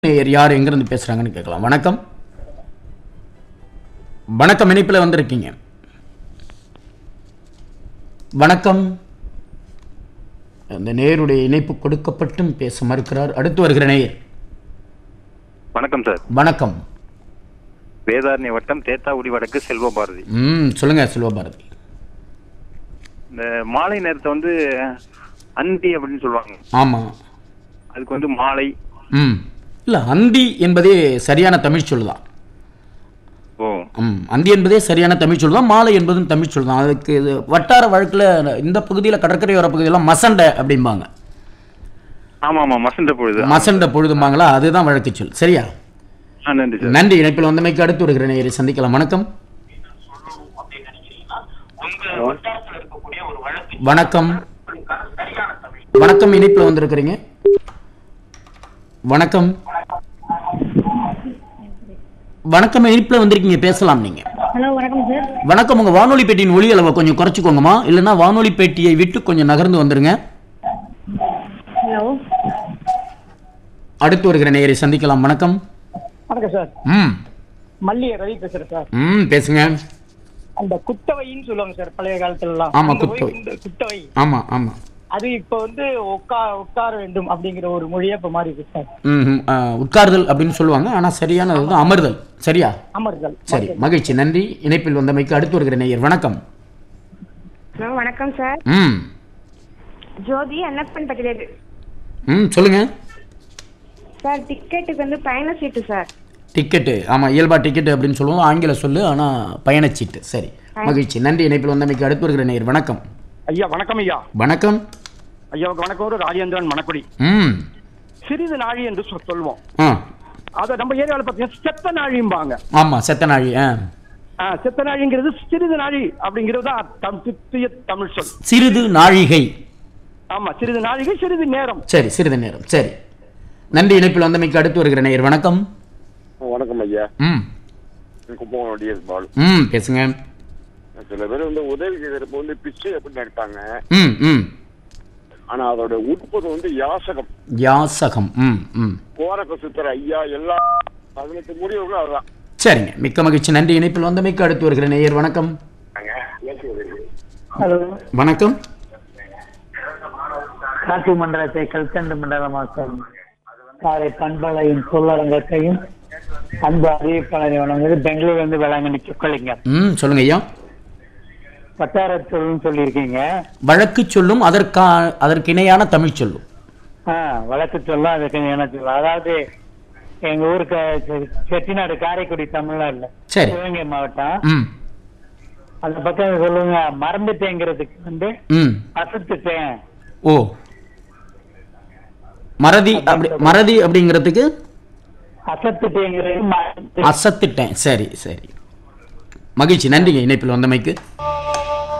நேயர் யார் எங்கிருந்து பேசுறாங்கன்னு கேட்கலாம் வணக்கம் வணக்கம் இணைப்பில் வந்திருக்கீங்க வணக்கம் அந்த நேயருடைய இணைப்பு கொடுக்கப்பட்டும் பேச மறுக்கிறார் அடுத்து வருகிற நேயர் வணக்கம் சார் வணக்கம் வேதாரண்ய வட்டம் தேத்தாவுடி வடக்கு செல்வ பாரதி ம் சொல்லுங்க சில்வபாரதி இந்த மாலை நேரத்தை வந்து அந்தி அப்படின்னு சொல்லுவாங்க ஆமாம் அதுக்கு வந்து மாலை ம் இல்லை அந்தி என்பதே சரியான தமிழ் சொல் தான் ஓ ம் அந்தி என்பதே சரியான தமிழ் சொல் தான் மாலை என்பதும் தமிழ் சொல் தான் அதுக்கு இது வட்டார வழக்கில் இந்த பகுதியில் கடற்கரையோர பகுதியெல்லாம் மசண்டை அப்படிம்பாங்க ஆமா ஆமா மசந்த பொழுது மசண்ட பொழுதுமாங்களா அதுதான் வழக்கு சொல் சரியா ஆ நன்றி சார் நன்றி இணைப்பில் வந்தமைக்கு அடுத்து வருகிற நேயரை சந்திக்கலாம் வணக்கம் வணக்கம் வணக்கம் இணைப்பில் வந்திருக்கிறீங்க வணக்கம் வணக்கம் இணைப்பில் வந்திருக்கீங்க பேசலாம் நீங்க ஹலோ வணக்கம் சார் வணக்கம் உங்க வானொலி பெட்டியின் ஒலி அளவை கொஞ்சம் குறைச்சிக்கோங்கம்மா இல்லைன்னா வானொலி பெட்டியை விட்டு கொஞ்சம் நகர்ந்து வந்துருங்க ஹலோ அடுத்து வருகிற நேயரை சந்திக்கலாம் வணக்கம் வணக்கம் சார் ம் மல்லிகை ரவி பேசுறேன் சார் ம் பேசுங்க அந்த குத்தவைன்னு சொல்லுவாங்க சார் பழைய காலத்துல எல்லாம் ஆமா, அந்த குத்தவை. ஓய் இந்த குத்தவை ஆமா ஆமா அது இப்ப வந்து உட்கா உட்கார வேண்டும் அப்படிங்கிற ஒரு மொழியா இப்ப மாறி இருக்கு சார் ம் ம், ஆ, உட்காருதல் அப்படின்னு சொல்லுவாங்க ஆனால் சரியானது வந்து அமர்தல் சரியா அமர்தல் சரி மகிழ்ச்சி நன்றி இணைப்பில் வந்தமைக்கு அடுத்து வருகிற நேயர் வணக்கம் ஹலோ வணக்கம் சார் ம் ஜோதி அன்னப்பன் பட்டியல் ம் சொல்லுங்க சார் டிக்கெட்டுக்கு வந்து பயண சீட்டு சார் டிக்கெட்டு ஆமாம் இயல்பா டிக்கெட்டு அப்படின்னு சொல்லுவோம் ஆங்கில சொல்லு ஆனால் பயணச்சீட்டு சரி மகிழ்ச்சி நன்றி இணைப்பில் வந்தமைக்கு அடுத்து வருகிற நேயர் வணக்கம் ஐயா வணக்கம் ஐயா வணக்கம் ஐயாவுக்கு வணக்கம் ஒரு ராஜேந்திரன் மணக்குடி ம் சிறிது நாழி என்று சொ- சொல்லுவோம் ஆ அதை நம்ம ஏரியாவில் பார்த்தீங்கன்னா செத்த நாழிம்பாங்க ஆமாம் செத்தநாழி ஆ ஆ, செத்த நாழிங்கிறது சிறிது நாழி அப்படிங்கிறது தான் தம் தூய தமிழ் சொல் சிறிது நாழிகை ஆமா சிறிது நாழிகை சிறிது நேரம் சரி சிறிது நேரம் சரி நன்றி இணைப்பில் வந்தமைக்கு அடுத்து வருகிற நேயர் வணக்கம் வணக்கம் ஐயா ம் கும்பகோணம் டிஎஸ் பாலு ம் பேசுங்க சில பேர் வந்து உதவி செய்யறப்ப வந்து பிச்சை அப்படின்னு நினைப்பாங்க ம் ம் ஆனா அதோட உட்பது வந்து யாசகம் யாசகம் ம் ம் கோரக்க சுத்தர ஐயா எல்லா பதினெட்டு முடிவுகளும் அதுதான் சரிங்க மிக்க மகிழ்ச்சி நன்றி இணைப்பில் வந்தமைக்கு அடுத்து வருகிற நேயர் வணக்கம் ஹலோ வணக்கம் காசி மண்டலத்தை கல்கண்டு மண்டலமாக்கும் காரை பண்பலையின் சொல்லரங்கத்தையும் அன்பு அறிவிப்பாளரை வழங்குவது பெங்களூர்லேருந்து வேளாங்கண்ணி சொக்கலிங்க ம் சொல்லுங்க ஐயா வட்டார சொல்லுன்னு சொல்லியிருக்கீங்க வழக்கு சொல்லும் அதற்கா அதற்கு இணையான தமிழ் சொல்லும் ஆ வழக்கு சொல்லும் அதுக்கு என்ன சொல்லும் அதாவது எங்க ஊருக்கு செ- செட்டிநாடு காரைக்குடி தமிழ்நாடுல சரி சிவகங்கை மாவட்டம் ம் அந்த பக்கம் சொல்லுங்க மறந்துட்டேங்கிறதுக்கு வந்து ம் அசத்துட்டேன் ஓ மறதி அப்படி மறதி அப்படிங்கிறதுக்கு அசத்துட்டேங்கிறது மறந்து அசத்திட்டேன் சரி சரி மகிழ்ச்சி நன்றிங்க இணைப்பில் வந்தமைக்கு